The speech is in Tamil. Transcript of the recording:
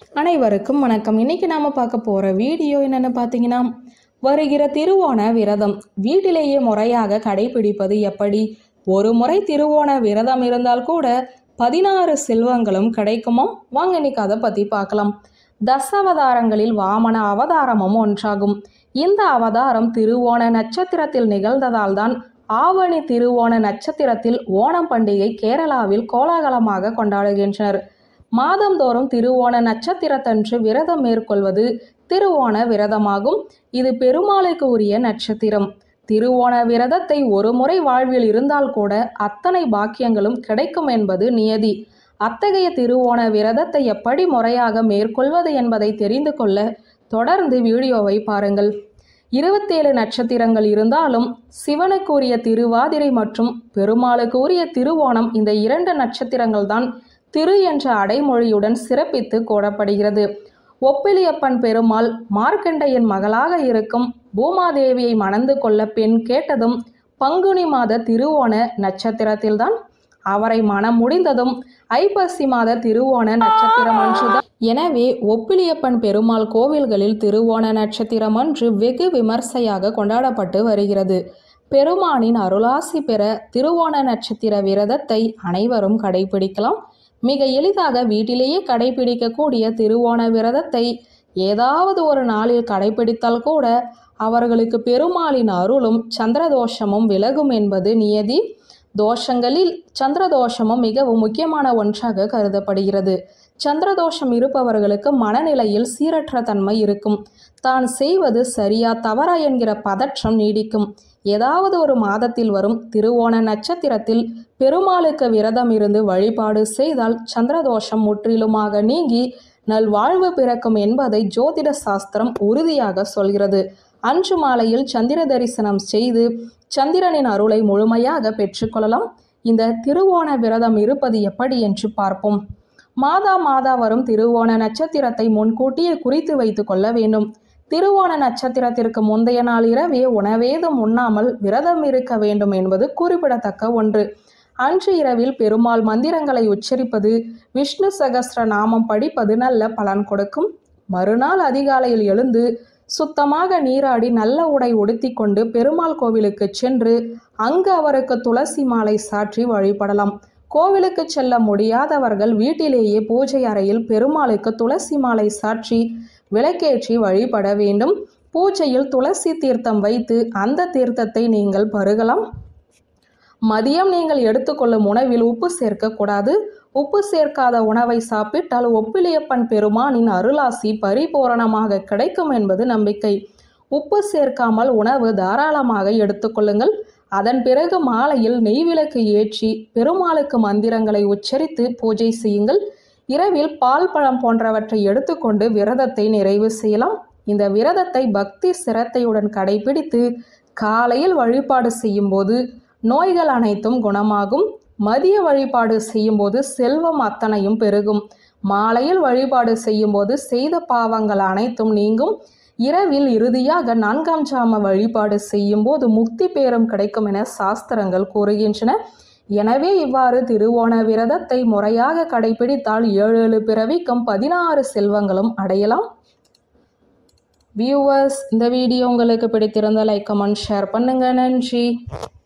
அனைவருக்கும் வணக்கம் இன்னைக்கு நாம பார்க்க போற வீடியோ என்னன்னு பார்த்தீங்கன்னா வருகிற திருவோண விரதம் வீட்டிலேயே முறையாக கடைபிடிப்பது எப்படி ஒரு முறை திருவோண விரதம் இருந்தால் கூட பதினாறு செல்வங்களும் கிடைக்குமோ வாங்க இன்னைக்கு அதை பத்தி பார்க்கலாம் தசாவதாரங்களில் வாமன அவதாரமும் ஒன்றாகும் இந்த அவதாரம் திருவோண நட்சத்திரத்தில் நிகழ்ந்ததால் தான் ஆவணி திருவோண நட்சத்திரத்தில் ஓணம் பண்டிகை கேரளாவில் கோலாகலமாக கொண்டாடுகின்றனர் மாதந்தோறும் திருவோண நட்சத்திரத்தன்று விரதம் மேற்கொள்வது திருவோண விரதமாகும் இது பெருமாளுக்கு உரிய நட்சத்திரம் திருவோண விரதத்தை ஒரு முறை வாழ்வில் இருந்தால் கூட அத்தனை பாக்கியங்களும் கிடைக்கும் என்பது நியதி அத்தகைய திருவோண விரதத்தை எப்படி முறையாக மேற்கொள்வது என்பதை தெரிந்து கொள்ள தொடர்ந்து வீடியோவை பாருங்கள் இருபத்தேழு நட்சத்திரங்கள் இருந்தாலும் சிவனுக்குரிய திருவாதிரை மற்றும் பெருமாளுக்கு உரிய திருவோணம் இந்த இரண்டு நட்சத்திரங்கள் தான் திரு என்ற அடைமொழியுடன் சிறப்பித்து கூறப்படுகிறது ஒப்பிலியப்பன் பெருமாள் மார்க்கண்டையன் மகளாக இருக்கும் பூமாதேவியை மணந்து கொள்ள பெண் கேட்டதும் பங்குனி மாத திருவோண நட்சத்திரத்தில்தான் அவரை மனம் முடிந்ததும் ஐப்பசி மாத திருவோண நட்சத்திரம் அன்றுதான் எனவே ஒப்பிலியப்பன் பெருமாள் கோவில்களில் திருவோண நட்சத்திரம் அன்று வெகு விமர்சையாக கொண்டாடப்பட்டு வருகிறது பெருமானின் அருளாசி பெற திருவோண நட்சத்திர விரதத்தை அனைவரும் கடைபிடிக்கலாம் மிக எளிதாக வீட்டிலேயே கடைபிடிக்கக்கூடிய திருவோண விரதத்தை ஏதாவது ஒரு நாளில் கடைபிடித்தால் கூட அவர்களுக்கு பெருமாளின் அருளும் சந்திரதோஷமும் விலகும் என்பது நியதி தோஷங்களில் சந்திரதோஷமும் மிகவும் முக்கியமான ஒன்றாக கருதப்படுகிறது சந்திரதோஷம் இருப்பவர்களுக்கு மனநிலையில் சீரற்ற தன்மை இருக்கும் தான் செய்வது சரியா தவறா என்கிற பதற்றம் நீடிக்கும் ஏதாவது ஒரு மாதத்தில் வரும் திருவோண நட்சத்திரத்தில் பெருமாளுக்கு விரதம் இருந்து வழிபாடு செய்தால் சந்திரதோஷம் முற்றிலுமாக நீங்கி நல்வாழ்வு பிறக்கும் என்பதை ஜோதிட சாஸ்திரம் உறுதியாக சொல்கிறது அன்று மாலையில் சந்திர தரிசனம் செய்து சந்திரனின் அருளை முழுமையாக பெற்றுக்கொள்ளலாம் இந்த திருவோண விரதம் இருப்பது எப்படி என்று பார்ப்போம் மாதா மாதா வரும் திருவோண நட்சத்திரத்தை முன்கூட்டியே குறித்து வைத்து கொள்ள வேண்டும் திருவோண நட்சத்திரத்திற்கு முந்தைய நாள் இரவே உணவேதும் உண்ணாமல் விரதம் இருக்க வேண்டும் என்பது குறிப்பிடத்தக்க ஒன்று அன்று இரவில் பெருமாள் மந்திரங்களை உச்சரிப்பது விஷ்ணு சகஸ்ர நாமம் படிப்பது நல்ல பலன் கொடுக்கும் மறுநாள் அதிகாலையில் எழுந்து சுத்தமாக நீராடி நல்ல உடை உடுத்தி கொண்டு பெருமாள் கோவிலுக்கு சென்று அங்கு அவருக்கு துளசி மாலை சாற்றி வழிபடலாம் கோவிலுக்கு செல்ல முடியாதவர்கள் வீட்டிலேயே பூஜை அறையில் பெருமாளுக்கு துளசி மாலை சாற்றி விளக்கேற்றி வழிபட வேண்டும் பூஜையில் துளசி தீர்த்தம் வைத்து அந்த தீர்த்தத்தை நீங்கள் பருகலாம் மதியம் நீங்கள் எடுத்துக்கொள்ளும் உணவில் உப்பு சேர்க்கக்கூடாது உப்பு சேர்க்காத உணவை சாப்பிட்டால் ஒப்பிலியப்பன் பெருமானின் அருளாசி பரிபூரணமாக கிடைக்கும் என்பது நம்பிக்கை உப்பு சேர்க்காமல் உணவு தாராளமாக எடுத்துக்கொள்ளுங்கள் அதன் பிறகு மாலையில் நெய்விளக்கு ஏற்றி பெருமாளுக்கு மந்திரங்களை உச்சரித்து பூஜை செய்யுங்கள் இரவில் பால் பழம் போன்றவற்றை எடுத்துக்கொண்டு விரதத்தை நிறைவு செய்யலாம் இந்த விரதத்தை பக்தி சிரத்தையுடன் கடைபிடித்து காலையில் வழிபாடு செய்யும்போது நோய்கள் அனைத்தும் குணமாகும் மதிய வழிபாடு செய்யும்போது செல்வம் அத்தனையும் பெருகும் மாலையில் வழிபாடு செய்யும்போது செய்த பாவங்கள் அனைத்தும் நீங்கும் இரவில் இறுதியாக நான்காம் ஜாம வழிபாடு செய்யும்போது முக்தி பேரும் கிடைக்கும் என சாஸ்திரங்கள் கூறுகின்றன எனவே இவ்வாறு திருவோண விரதத்தை முறையாக கடைபிடித்தால் ஏழு ஏழு பிறவிக்கும் பதினாறு செல்வங்களும் அடையலாம் வியூவர்ஸ் இந்த வீடியோ உங்களுக்கு பிடித்திருந்தால் லைக் கமெண்ட் ஷேர் பண்ணுங்க நன்றி